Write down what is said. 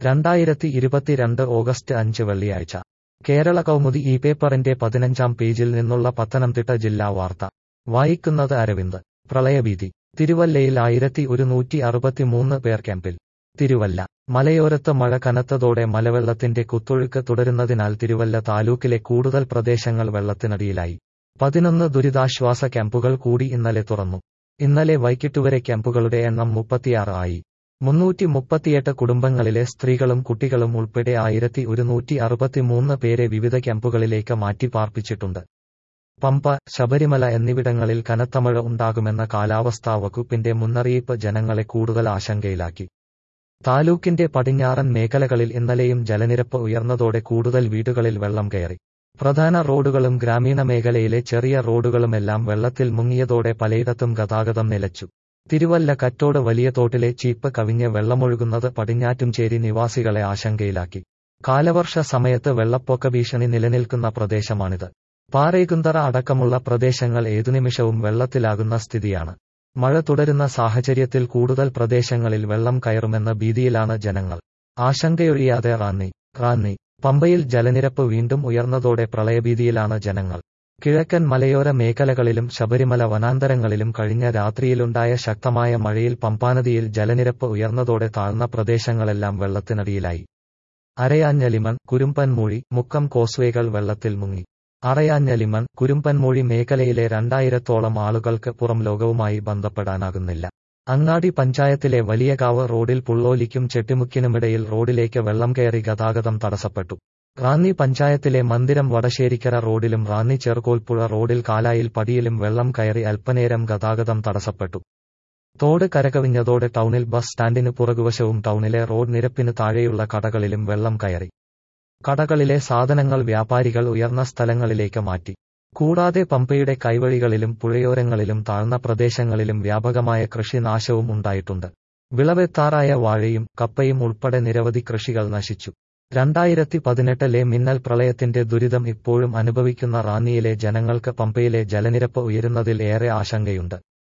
രണ്ടായിരത്തി ഇരുപത്തിരണ്ട് ഓഗസ്റ്റ് അഞ്ച് വെള്ളിയാഴ്ച കേരള കൗമുദി ഈ പേപ്പറിന്റെ പതിനഞ്ചാം പേജിൽ നിന്നുള്ള പത്തനംതിട്ട ജില്ലാ വാർത്ത വായിക്കുന്നത് അരവിന്ദ് പ്രളയഭീതി തിരുവല്ലയിൽ ആയിരത്തി ഒരുന്നൂറ്റി അറുപത്തിമൂന്ന് പേർ ക്യാമ്പിൽ തിരുവല്ല മലയോരത്ത് മഴ കനത്തതോടെ മലവെള്ളത്തിന്റെ കുത്തൊഴുക്ക് തുടരുന്നതിനാൽ തിരുവല്ല താലൂക്കിലെ കൂടുതൽ പ്രദേശങ്ങൾ വെള്ളത്തിനടിയിലായി പതിനൊന്ന് ദുരിതാശ്വാസ ക്യാമ്പുകൾ കൂടി ഇന്നലെ തുറന്നു ഇന്നലെ വൈകിട്ടുവരെ ക്യാമ്പുകളുടെ എണ്ണം മുപ്പത്തിയാറ് ആയി മുന്നൂറ്റി മുപ്പത്തിയെട്ട് കുടുംബങ്ങളിലെ സ്ത്രീകളും കുട്ടികളും ഉൾപ്പെടെ ആയിരത്തി ഒരുന്നൂറ്റി അറുപത്തിമൂന്ന് പേരെ വിവിധ ക്യാമ്പുകളിലേക്ക് മാറ്റി പാർപ്പിച്ചിട്ടുണ്ട് പമ്പ ശബരിമല എന്നിവിടങ്ങളിൽ കനത്ത മഴ ഉണ്ടാകുമെന്ന കാലാവസ്ഥാ വകുപ്പിന്റെ മുന്നറിയിപ്പ് ജനങ്ങളെ കൂടുതൽ ആശങ്കയിലാക്കി താലൂക്കിന്റെ പടിഞ്ഞാറൻ മേഖലകളിൽ ഇന്നലെയും ജലനിരപ്പ് ഉയർന്നതോടെ കൂടുതൽ വീടുകളിൽ വെള്ളം കയറി പ്രധാന റോഡുകളും ഗ്രാമീണ മേഖലയിലെ ചെറിയ റോഡുകളുമെല്ലാം വെള്ളത്തിൽ മുങ്ങിയതോടെ പലയിടത്തും ഗതാഗതം നിലച്ചു തിരുവല്ല കറ്റോട് വലിയ തോട്ടിലെ ചീപ്പ് കവിഞ്ഞ് വെള്ളമൊഴുകുന്നത് പടിഞ്ഞാറ്റുംചേരി നിവാസികളെ ആശങ്കയിലാക്കി കാലവർഷ സമയത്ത് വെള്ളപ്പൊക്ക ഭീഷണി നിലനിൽക്കുന്ന പ്രദേശമാണിത് പാറേകുന്തറ അടക്കമുള്ള പ്രദേശങ്ങൾ ഏതുനിമിഷവും വെള്ളത്തിലാകുന്ന സ്ഥിതിയാണ് മഴ തുടരുന്ന സാഹചര്യത്തിൽ കൂടുതൽ പ്രദേശങ്ങളിൽ വെള്ളം കയറുമെന്ന ഭീതിയിലാണ് ജനങ്ങൾ ആശങ്കയൊഴിയാതെ റാന്നി റാന്നി പമ്പയിൽ ജലനിരപ്പ് വീണ്ടും ഉയർന്നതോടെ പ്രളയഭീതിയിലാണ് ജനങ്ങൾ കിഴക്കൻ മലയോര മേഖലകളിലും ശബരിമല വനാന്തരങ്ങളിലും കഴിഞ്ഞ രാത്രിയിലുണ്ടായ ശക്തമായ മഴയിൽ പമ്പാനദിയിൽ ജലനിരപ്പ് ഉയർന്നതോടെ താഴ്ന്ന പ്രദേശങ്ങളെല്ലാം വെള്ളത്തിനടിയിലായി അരയാഞ്ഞലിമൺ കുരുമ്പൻമൂഴി മുക്കം കോസ്വേകൾ വെള്ളത്തിൽ മുങ്ങി അറയാഞ്ഞലിമൺ കുരുമ്പൻമൂഴി മേഖലയിലെ രണ്ടായിരത്തോളം ആളുകൾക്ക് പുറം ലോകവുമായി ബന്ധപ്പെടാനാകുന്നില്ല അങ്ങാടി പഞ്ചായത്തിലെ വലിയകാവ് റോഡിൽ പുള്ളോലിക്കും ചെട്ടിമുക്കിനുമിടയിൽ റോഡിലേക്ക് വെള്ളം കയറി ഗതാഗതം തടസ്സപ്പെട്ടു റാന്നി പഞ്ചായത്തിലെ മന്ദിരം വടശ്ശേരിക്കര റോഡിലും റാന്നി ചെറുകോൽപ്പുഴ റോഡിൽ കാലായിൽ പടിയിലും വെള്ളം കയറി അല്പനേരം ഗതാഗതം തടസ്സപ്പെട്ടു തോട് കരകവിഞ്ഞതോടെ ടൗണിൽ ബസ് സ്റ്റാൻഡിന് പുറകുവശവും ടൗണിലെ റോഡ് നിരപ്പിന് താഴെയുള്ള കടകളിലും വെള്ളം കയറി കടകളിലെ സാധനങ്ങൾ വ്യാപാരികൾ ഉയർന്ന സ്ഥലങ്ങളിലേക്ക് മാറ്റി കൂടാതെ പമ്പയുടെ കൈവഴികളിലും പുഴയോരങ്ങളിലും താഴ്ന്ന പ്രദേശങ്ങളിലും വ്യാപകമായ കൃഷിനാശവും ഉണ്ടായിട്ടുണ്ട് വിളവെത്താറായ വാഴയും കപ്പയും ഉൾപ്പെടെ നിരവധി കൃഷികൾ നശിച്ചു രണ്ടായിരത്തി പതിനെട്ടിലെ മിന്നൽ പ്രളയത്തിന്റെ ദുരിതം ഇപ്പോഴും അനുഭവിക്കുന്ന റാന്നിയിലെ ജനങ്ങൾക്ക് പമ്പയിലെ ജലനിരപ്പ് ഉയരുന്നതിൽ ഏറെ ആശങ്കയുണ്ട്